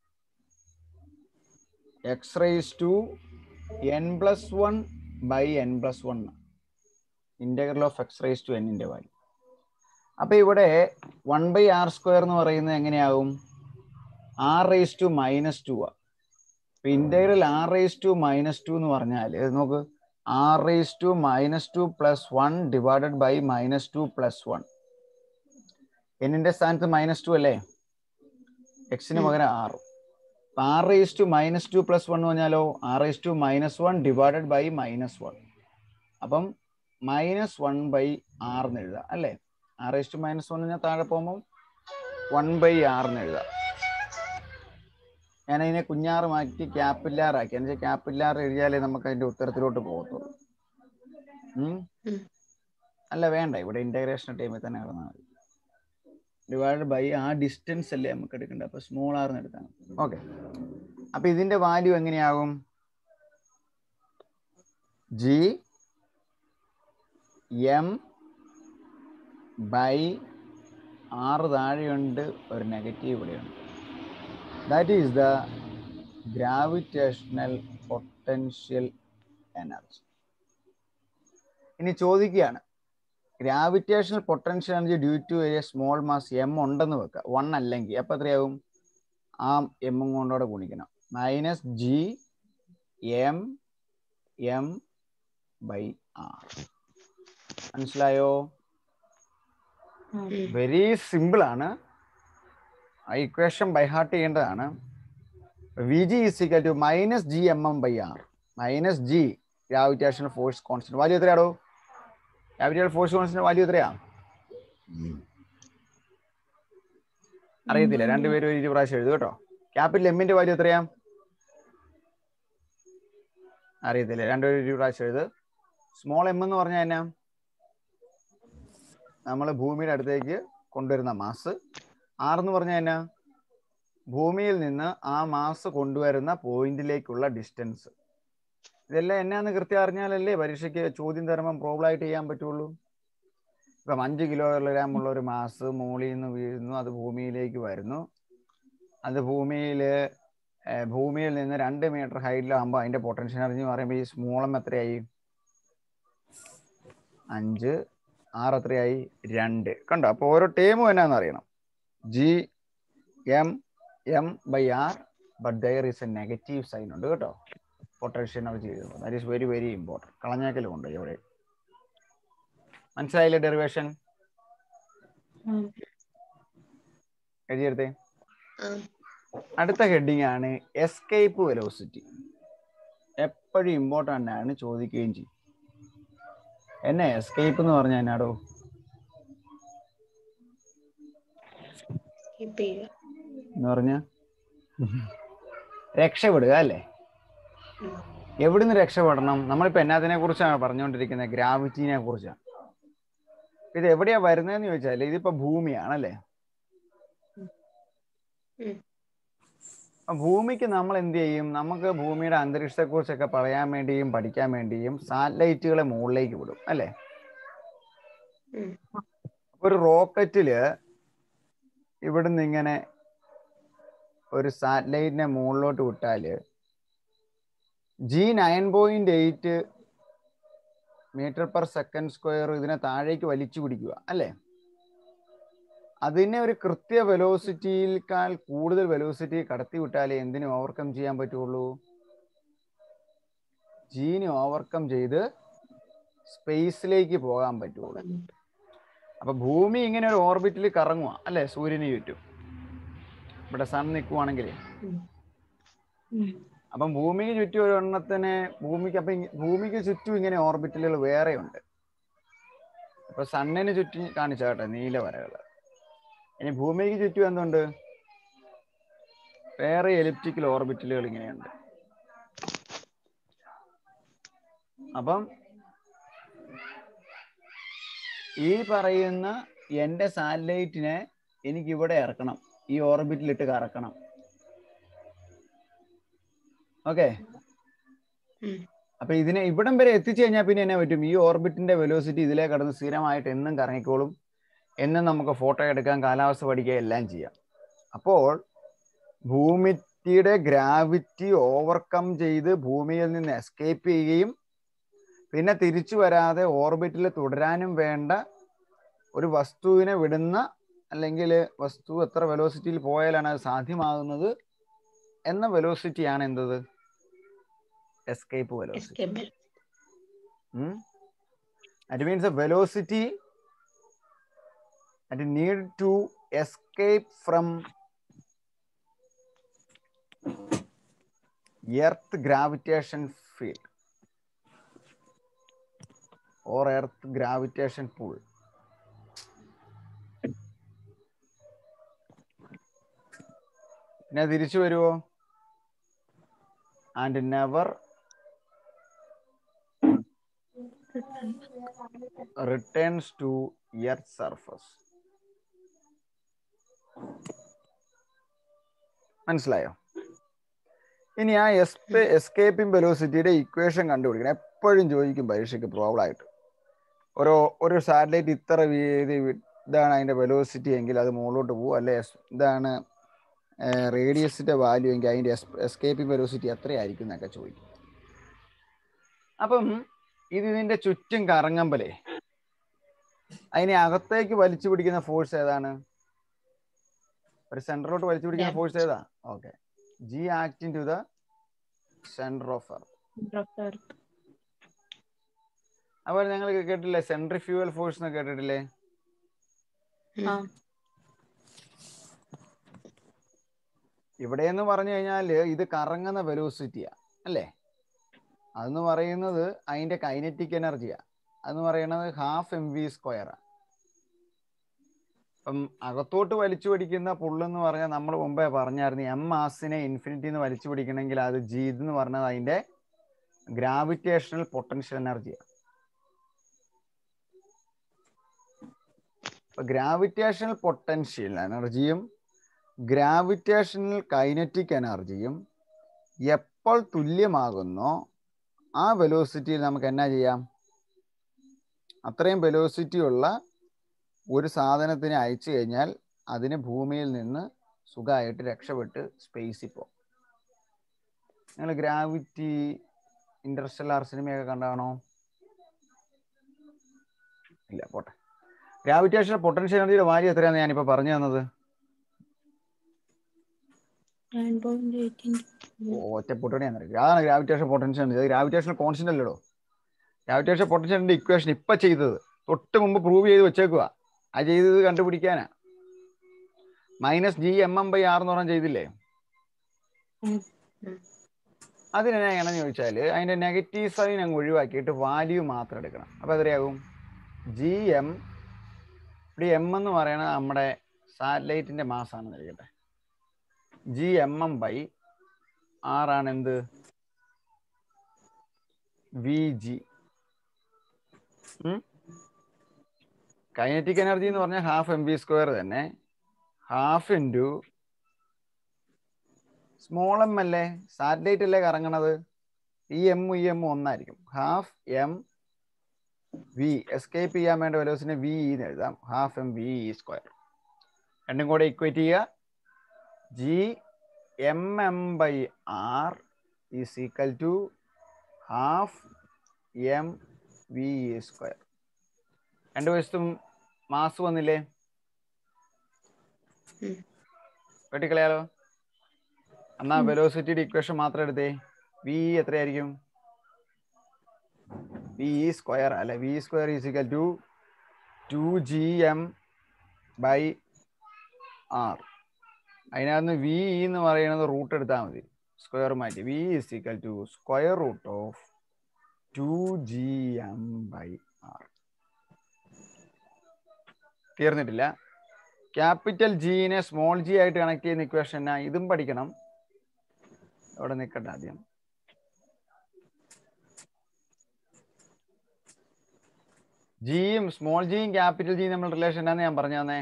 X raise to N plus one by N plus one integral of X raise to എന്നിന്റെ വാല്യൂ അപ്പൊ ഇവിടെ വൺ ബൈ ആർ സ്ക്വയർ എന്ന് പറയുന്നത് എങ്ങനെയാവും R raise to minus two ആ ഇപ്പൊ integral R raise to minus two എന്ന് പറഞ്ഞാൽ നോക്ക് R raise to minus two plus one divided by minus two plus one എന്നിന്റെ സ്ഥാനത്ത് മൈനസ് ടു അല്ലേ എക്സിന് പകരം ആറ് R raise to minus two plus one എന്ന് പറഞ്ഞാലോ R raise to minus one divided by minus one അപ്പം മൈനസ് വൺ ബൈ ആർ എന്ന് എഴുതാം അല്ലേ R raise to minus one ഞാൻ താഴെ പോകുമ്പോൾ വൺ ബൈ ആർ എന്ന് എഴുതാം ഞാൻ അതിനെ കുഞ്ഞാറ് മാറ്റി ക്യാപ്പില്ലാർ ആക്കി എന്ന് വെച്ചാൽ ക്യാപ്പില്ലാർ എഴുതിയാലേ നമുക്ക് അതിന്റെ ഉത്തരത്തിലോട്ട് പോകത്തുള്ളൂ ഉം? ഉം. അല്ല വേണ്ട ഇവിടെ ഇന്റഗ്രേഷൻ ടൈമിൽ തന്നെ കിടന്നാൽ മതി ഡിവൈഡ് ബൈ ആ ഡിസ്റ്റൻസ് അല്ലേ നമുക്ക് എടുക്കേണ്ടത് അപ്പൊ സ്മോൾ ആർന്ന് എടുക്കാം ഓക്കെ അപ്പൊ ഇതിന്റെ വാല്യൂ എങ്ങനെയാകും ജി എം ബൈ ആറ് താഴെയുണ്ട് ഒരു നെഗറ്റീവ് ഇവിടെയുണ്ട് that is the gravitational potential energy ഇനി ചോദിക്കുകയാണ് gravitational potential energy due to a small mass M ഉണ്ടെന്ന് വെക്കുക വൺ അല്ലെങ്കിൽ അപ്പൊ എത്രയാവും ആ എമ്മും കൊണ്ടോടെ ഗുണിക്കണം minus G M M by R മനസ്സിലായോ വെരി സിമ്പിൾ ആണ് ആ ഇക്വേഷൻ ബൈഹാർട്ട് ചെയ്യേണ്ടതാണ് V G is equal to minus G M M by R minus G gravitational force constant value എത്രയാടോ ഗ്രാവിറ്റേഷണൽ ഫോഴ്സ് കോൺസ്റ്റന്റ് വാല്യൂ എത്രയാ അറിയത്തില്ല രണ്ടുപേരും ഒരു ഇരു പ്രാവശ്യം എഴുതും കേട്ടോ ക്യാപിറ്റൽ എമ്മിന്റെ വാല്യൂ എത്രയാ അറിയത്തില്ല രണ്ടുപേരും ഒരു പ്രാവശ്യം എഴുത് സ്മോൾ എം എന്ന് പറഞ്ഞാൽ എന്നാ നമ്മൾ ഭൂമിയുടെ അടുത്തേക്ക് കൊണ്ടുവരുന്ന മാസ് ആർ എന്ന് പറഞ്ഞാൽ എന്നാ ഭൂമിയിൽ നിന്ന് ആ മാസ് കൊണ്ടുവരുന്ന പോയിന്റിലേക്കുള്ള ഡിസ്റ്റൻസ് ഇതെല്ലാം എന്നാന്ന് കൃത്യം അറിഞ്ഞാലല്ലേ പരീക്ഷയ്ക്ക് ചോദ്യം തരുമ്പം പ്രോബ്ലം ആയിട്ട് ചെയ്യാൻ പറ്റുള്ളൂ ഇപ്പം അഞ്ച് കിലോഗ്രാം ഉള്ള ഒരു മാസ് മുകളിൽ നിന്ന് വീഴുന്നു അത് ഭൂമിയിലേക്ക് വരുന്നു അത് ഭൂമിയിൽ ഭൂമിയിൽ നിന്ന് രണ്ട് മീറ്റർ ഹൈറ്റിലാകുമ്പോൾ അതിന്റെ പൊട്ടൻഷ്യൽ എനർജി എന്ന് പറയുമ്പോൾ ഈ സ്മോളം എത്രയായി അഞ്ച് ആറ് എത്രയായി രണ്ട് കണ്ടോ അപ്പോൾ ഓരോ ടേമും എന്നാന്ന് അറിയണം G M M by R but there is a negative sign ഉണ്ട് കേട്ടോ പൊട്ടൻഷ്യൽ എനർജി എഴുതുമ്പോൾ that is very very important കളഞ്ഞാക്കൽ കൊണ്ട് ഇവിടെ മനസ്സിലായില്ലേ ഡെറിവേഷൻ എഴുതിയെടുത്തേ ആ അടുത്ത ഹെഡിങ് ആണ് എസ്കേപ്പ് വെലോസിറ്റി എപ്പോഴും ഇമ്പോർട്ടൻ്റ് ആണ് ചോദിക്കുകയും ചെയ്യും എന്നെ എസ്കേപ്പ് എന്ന് പറഞ്ഞാൽ എന്നാടോ സ്കിപ്പ് ചെയ്യുക എന്ന് പറഞ്ഞ രക്ഷപ്പെടുക അല്ലേ ഉം. എവിടുന്ന് രക്ഷപ്പെടണം നമ്മളിപ്പോ എന്നാത്തിനെ കുറിച്ചാണ് പറഞ്ഞുകൊണ്ടിരിക്കുന്നത് ഗ്രാവിറ്റിനെ കുറിച്ചാണ് ഇത് എവിടെയാ വരുന്നതെന്ന് ചോദിച്ചാൽ ഇതിപ്പോ ഭൂമിയാണല്ലേ ഉം. അപ്പൊ ഭൂമിക്ക് നമ്മൾ എന്ത് ചെയ്യും നമുക്ക് ഭൂമിയുടെ അന്തരീക്ഷത്തെ കുറിച്ചൊക്കെ പറയാൻ വേണ്ടിയും പഠിക്കാൻ വേണ്ടിയും സാറ്റലൈറ്റുകളെ മുകളിലേക്ക് വിടും അല്ലേ ഉം. അപ്പൊ ഒരു റോക്കറ്റില് ഇവിടുന്ന് ഇങ്ങനെ ഒരു സാറ്റലൈറ്റിനെ മുകളിലോട്ട് വിട്ടാല് G nine point eight metre per second square ഇതിനെ താഴേക്ക് വലിച്ചു പിടിക്കുക അല്ലേ അതിനെ ഒരു കൃത്യ വെലോസിറ്റിയേക്കാൾ കൂടുതൽ വെലോസിറ്റി കടത്തി വിട്ടാലേ എന്തിനു ഓവർകം ചെയ്യാൻ പറ്റുള്ളൂ ജീനെ ഓവർകം ചെയ്ത് സ്പേസിലേക്ക് പോകാൻ പറ്റുള്ളൂ അപ്പൊ ഭൂമി ഇങ്ങനെ ഒരു ഓർബിറ്റിൽ കറങ്ങുക അല്ലെ സൂര്യന് ചുറ്റും ഇവിടെ സൺ നിൽക്കുവാണെങ്കിൽ ഉം. അപ്പം ഭൂമിക്ക് ചുറ്റും ഒരു എണ്ണത്തിന് ഭൂമിക്ക് അപ്പം ഇങ്ങ- ഭൂമിക്ക് ചുറ്റും ഇങ്ങനെ ഓർബിറ്റലുകൾ വേറെയുണ്ട് അപ്പൊ സണ്ണിന് ചുറ്റും കാണിച്ചാട്ടെ നീല വരകൾ ഇനി ഭൂമിക്ക് ചുറ്റും എന്തുണ്ട് വേറെ എലിപ്റ്റിക്കൽ ഓർബിറ്റലുകൾ ഇങ്ങനെയുണ്ട് അപ്പം ഈ പറയുന്ന എൻ്റെ സാറ്റലൈറ്റിനെ എനിക്ക് ഇവിടെ ഇറക്കണം ഈ ഓർബിറ്റിലിട്ട് കറക്കണം ഓക്കെ ഉം. അപ്പൊ ഇതിനെ ഇവിടം വരെ എത്തിച്ചു കഴിഞ്ഞാൽ പിന്നെ എന്നാ പറ്റും ഈ ഓർബിറ്റിന്റെ വെലോസിറ്റി ഇതിലേ കടന്ന് സ്ഥിരമായിട്ട് എന്നും കറങ്ങിക്കോളും എന്നും നമുക്ക് ഫോട്ടോ എടുക്കാൻ കാലാവസ്ഥ പഠിക്കുക എല്ലാം ചെയ്യാം അപ്പോൾ ഭൂമിയുടെ ഗ്രാവിറ്റി ഓവർകം ചെയ്ത് ഭൂമിയിൽ നിന്ന് എസ്കേപ്പ് ചെയ്യുകയും പിന്നെ തിരിച്ചു വരാതെ ഓർബിറ്റിൽ തുടരാനും വേണ്ട ഒരു വസ്തുവിനെ വിടുന്ന അല്ലെങ്കിൽ വസ്തു എത്ര വെലോസിറ്റിയിൽ പോയാലാണ് അത് സാധ്യമാകുന്നത് എന്ന വെലോസിറ്റിയാണ് എന്തത് escape velocity escape That means the velocity that you need to escape from earth gravitation field or earth gravitation pull പിന്നെ തിരിച്ചു വരുമോ and never returns to earth surface മനസ്സിലായോ ഇനി ആ എസ്പെ എസ്കേപ്പിംഗ് വെലോസിറ്റിയുടെ ഇക്വേഷൻ കണ്ടുപിടിക്കണം എപ്പോഴും ചോദിക്കും പരീക്ഷയ്ക്ക് പ്രോബ്ലം ആയിട്ട് ഓരോ ഒരു സാറ്റലൈറ്റ് ഇത്ര വീതി വി- ഇതാണ് അതിന്റെ വെലോസിറ്റി എങ്കിൽ അത് മുകളിലോട്ട് പോകും അല്ലെ എസ്- ഇതാണ് റേഡിയസിന്റെ വാല്യൂ എങ്കിൽ അതിന്റെ എസ്കേപ്പിംഗ് വെലോസിറ്റി എത്രയായിരിക്കും എന്നൊക്കെ ചോദിക്കും അപ്പം ഇത് ഇതിന്റെ ചുറ്റും കറങ്ങമ്പലേ അതിനെ അകത്തേക്ക് വലിച്ചു പിടിക്കുന്ന ഫോഴ്സ് ഏതാണ് ഒരു സെന്ററിലോട്ട് വലിച്ചു പിടിക്കുന്ന Yeah. ഫോഴ്സ് ഏതാ okay G acting to the centre of earth അതുപോലെ ഞങ്ങൾ കേട്ടില്ലേ സെൻട്രിഫ്യൂവൽ ഫോഴ്സ് എന്ന് കേട്ടിട്ടില്ലേ ഉം. ആ. ഇവിടെ എന്ന് പറഞ്ഞു കഴിഞ്ഞാൽ ഇത് കറങ്ങുന്ന വെലോസിറ്റിയാ അല്ലേ അതെന്ന് പറയുന്നത് അതിന്റെ കൈനറ്റിക് എനർജിയാ അതെന്ന് പറയുന്നത് ഹാഫ് എം വി സ്ക്വയറാ അപ്പം അകത്തോട്ട് വലിച്ചു പിടിക്കുന്ന പുള്ളെന്ന് പറഞ്ഞാൽ നമ്മൾ മുമ്പേ പറഞ്ഞായിരുന്നു എം മാസിനെ ഇൻഫിനിറ്റി എന്ന് വലിച്ചു പിടിക്കണമെങ്കിൽ അത് ജി എന്ന് പറഞ്ഞത് അതിന്റെ ഗ്രാവിറ്റേഷണൽ പൊട്ടൻഷ്യൽ എനർജിയാണ് ഗ്രാവിറ്റേഷണൽ പൊട്ടൻഷ്യൽ എനർജിയും ഗ്രാവിറ്റേഷണൽ കൈനറ്റിക് എനർജിയും എപ്പോൾ തുല്യമാകുന്നോ ആ വെലോസിറ്റിയിൽ നമുക്ക് എന്നാ ചെയ്യാം അത്രയും വെലോസിറ്റി ഉള്ള ഒരു സാധനത്തിനെ അയച്ചു കഴിഞ്ഞാൽ അതിന് ഭൂമിയിൽ നിന്ന് സുഖമായിട്ട് രക്ഷപ്പെട്ട് സ്പേസിൽ പോകും നിങ്ങൾ ഗ്രാവിറ്റി ഇന്റർസ്റ്റെല്ലാർ സിനിമയൊക്കെ കണ്ടാണോ ഇല്ല പോട്ടെ ഗ്രാവിറ്റേഷൻ പൊട്ടൻഷ്യൽ എനർജിയുടെ വാല്യൂ എത്രയാണെന്ന് ഞാനിപ്പോൾ പറഞ്ഞു തന്നത് നയൻ പോയിന്റ് എയ്റ്റീൻ ഒറ്റ പൊട്ടണിയാന്ന് അറിയാം അതാണ് gravitation potential energy gravitation constant അല്ലല്ലോ ഗ്രാവിറ്റേഷൻ പൊട്ടൻഷ്യലിന്റെ ഇക്വേഷൻ ഇപ്പൊ ചെയ്തത് തൊട്ട് മുമ്പ് പ്രൂവ് ചെയ്ത് വെച്ചേക്കുക ആ ചെയ്തത് കണ്ടുപിടിക്കാനാ minus G M M by R എന്ന് പറഞ്ഞാൽ ചെയ്തില്ലേ ഉം. അതിനെങ്ങനെയാണെന്ന് ചോദിച്ചാൽ അതിന്റെ നെഗറ്റീവ് സൈൻ അങ്ങ് ഒഴിവാക്കിയിട്ട് വാല്യൂ മാത്രം എടുക്കണം അപ്പൊ എത്രയാകും ജി എം ഇവിടെ എം എന്ന് പറയുന്നത് നമ്മുടെ സാറ്റലൈറ്റിന്റെ മാസ് ആണെന്ന് ഇരിക്കട്ടെ G M M by R ആണ് എന്ത് വി ജി കൈനറ്റിക് എനർജി എന്ന് പറഞ്ഞാൽ ഹാഫ് എം ബി സ്ക്വയർ തന്നെ ഹാഫ് ഇൻറ്റു സ്മോൾ എം അല്ലേ സാറ്റലൈറ്റ് അല്ലേ കറങ്ങണത് ഈ എം ഈ എം ഒന്നായിരിക്കും ഹാഫ് എം വി എസ്കേപ്പ് ചെയ്യാൻ വേണ്ട വെലോസിനെ വി എന്ന് എഴുതാം ഹാഫ് എം വി സ്ക്വയർ രണ്ടും കൂടെ ഇക്വേറ്റ് ചെയ്യുക G M M by R is equal to half M V square രണ്ട് വശത്തും മാസ് വന്നില്ലേ ഉം. വെട്ടിക്കളയാലോ എന്നാ വെലോസിറ്റിയുടെ ഇക്വേഷൻ മാത്രം എടുത്തേ വി എത്രയായിരിക്കും വി സ്ക്വയർ അല്ലെ V square is equal to two G M by R അതിനകത്ത് വി എന്ന് പറയുന്നത് റൂട്ട് എടുത്താൽ മതി സ്ക്വയർ മാറ്റി V is equal to square root of two G M by R തീർന്നിട്ടില്ല ക്യാപിറ്റൽ ജിനെ സ്മോൾ ജി ആയിട്ട് കണക്ട് ചെയ്യുന്ന ഇക്വേഷൻ ഇതും പഠിക്കണം അവിടെ നിൽക്കട്ടെ ആദ്യം ജിയും സ്മോൾ ജിയും ക്യാപിറ്റൽ ജിയും നമ്മൾ റിലേഷൻ എന്നാന്ന് ഞാൻ പറഞ്ഞു തന്നെ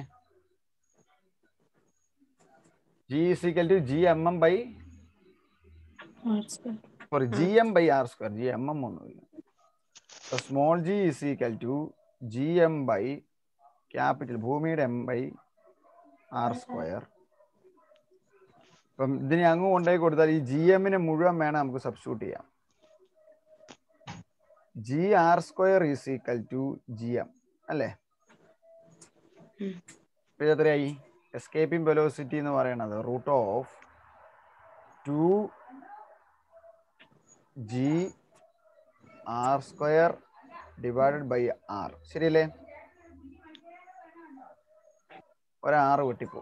G is equal to G M M by R square sorry G M by R square G M M ഒന്നുമില്ല small G is equal to G M by capital ഭൂമിയുടെ എം ബൈ ആർ സ്ക്വയർ ഇപ്പം ഇതിനെ അങ്ങ് കൊണ്ടുപോയി കൊടുത്താൽ ഈ ജി എമ്മിന് മുഴുവൻ വേണം നമുക്ക് സബ്സ്റ്റിറ്റ്യൂട്ട് ചെയ്യാം G R square is equal to G M അല്ലേ ഉം. ഇപ്പൊ ഇത് എത്രയായി എസ്കേപ്പിംഗ് വെലോസിറ്റി എന്ന് പറയണത് root of two G R square divided by R ശരിയല്ലേ ഒരാറ് വെട്ടിപ്പോ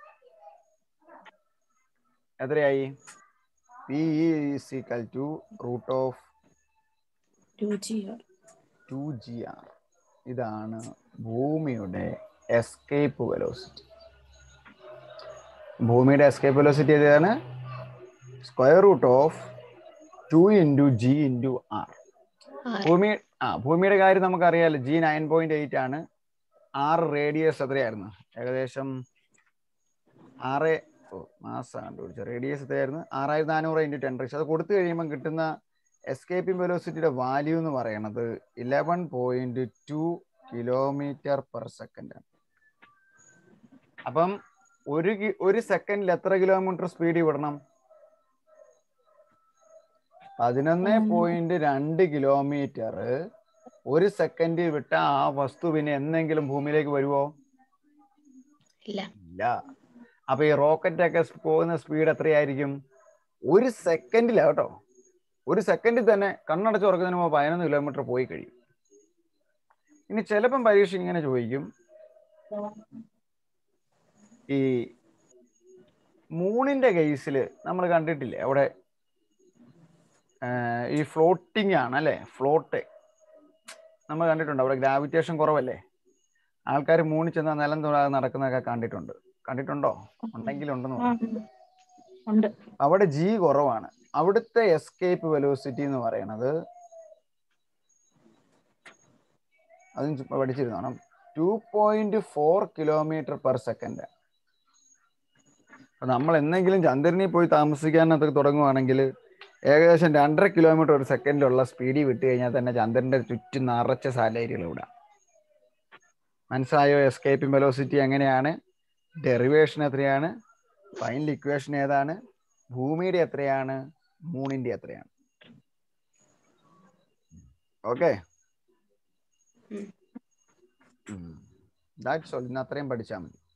എത്രയായി P is equal to root of two G R two G R ഇതാണ് ഭൂമിയുടെ എസ്കേപ്പ് വെലോസിറ്റി ഭൂമിയുടെ എസ്കേപ്പ് വെലോസിറ്റി ഏതാണ് square root of two into G into R ആറ് ഭൂമി ആ ഭൂമിയുടെ കാര്യം നമുക്കറിയാലോ ജി നയൻ പോയിന്റ് എയ്റ്റ് ആണ് ആറ് റേഡിയസ് എത്രയായിരുന്നു ഏകദേശം ആറ് ഓ മാസം കണ്ടുപിടിച്ച റേഡിയസ് എത്രയായിരുന്നു ആറായിരത്തി നാനൂറ് ഇൻറ്റു ടെൻ റേസ് അത് കൊടുത്തു കഴിയുമ്പോൾ കിട്ടുന്ന എസ്കേപ്പിംഗ് വെലോസിറ്റിയുടെ വാല്യൂ എന്ന് പറയുന്നത് eleven point two kilometre per second ആണ് അപ്പം ഒരു കി- ഒരു സെക്കൻഡിൽ എത്ര കിലോമീറ്റർ സ്പീഡിൽ വിടണം പതിനൊന്ന് പോയിന്റ് രണ്ട് കിലോമീറ്റർ ഒരു സെക്കൻഡിൽ വിട്ട ആ വസ്തു പിന്നെ എന്തെങ്കിലും ഭൂമിയിലേക്ക് വരുവോ ഇല്ല ഇല്ല അപ്പൊ ഈ റോക്കറ്റ് ഒക്കെ പോകുന്ന സ്പീഡ് എത്രയായിരിക്കും ഒരു സെക്കൻഡിലാ കേട്ടോ ഒരു സെക്കൻഡിൽ തന്നെ കണ്ണടച്ച് തുറക്കുന്നതിന് മുമ്പ് പതിനൊന്ന് കിലോമീറ്റർ പോയി കഴിയും ഇനി ചിലപ്പം പരീക്ഷ ഇങ്ങനെ ചോദിക്കും ഈ മൂണിന്റെ കേസിൽ നമ്മൾ കണ്ടിട്ടില്ലേ അവിടെ ആഹ് ഈ ഫ്ലോട്ടിംഗ് ആണ് അല്ലെ ഫ്ലോട്ട് നമ്മൾ കണ്ടിട്ടുണ്ട് അവിടെ ഗ്രാവിറ്റേഷൻ കുറവല്ലേ ആൾക്കാർ മൂണിൽ ചെന്നാൽ നിലം തൊടാതെ നടക്കുന്നതൊക്കെ കണ്ടിട്ടുണ്ട് കണ്ടിട്ടുണ്ടോ ഉണ്ടെങ്കിൽ ഉണ്ടെന്ന് ആ, പറഞ്ഞു ഉണ്ട്. ഉണ്ട് അവിടെ ജി കുറവാണ് അവിടുത്തെ എസ്കേപ്പ് വെലോസിറ്റി എന്ന് പറയണത് അതും ചുമ്മാ പഠിച്ചിരുന്നോണം two point four kilometre per second അപ്പൊ നമ്മൾ എന്തെങ്കിലും ചന്ദ്രനിൽ പോയി താമസിക്കാനൊക്കെ തുടങ്ങുവാണെങ്കിൽ ഏകദേശം രണ്ടര കിലോമീറ്റർ ഒരു സെക്കൻഡിലുള്ള സ്പീഡിൽ വിട്ട് കഴിഞ്ഞാൽ തന്നെ ചന്ദ്രന്റെ ചുറ്റും നിറച്ച സാലരികൾ ഇവിടാം മനസ്സിലായോ എസ്കേപ്പിംഗ് വെലോസിറ്റി എങ്ങനെയാണ് ഡെറിവേഷൻ എത്രയാണ് ഫൈനൽ ഇക്വേഷൻ ഏതാണ് ഭൂമിയുടെ എത്രയാണ് മൂണിന്റെ എത്രയാണ് ഓക്കെ ഉം. ദാറ്റ്സ് ഓൾ ഇന്ന് അത്രയും പഠിച്ചാൽ മതി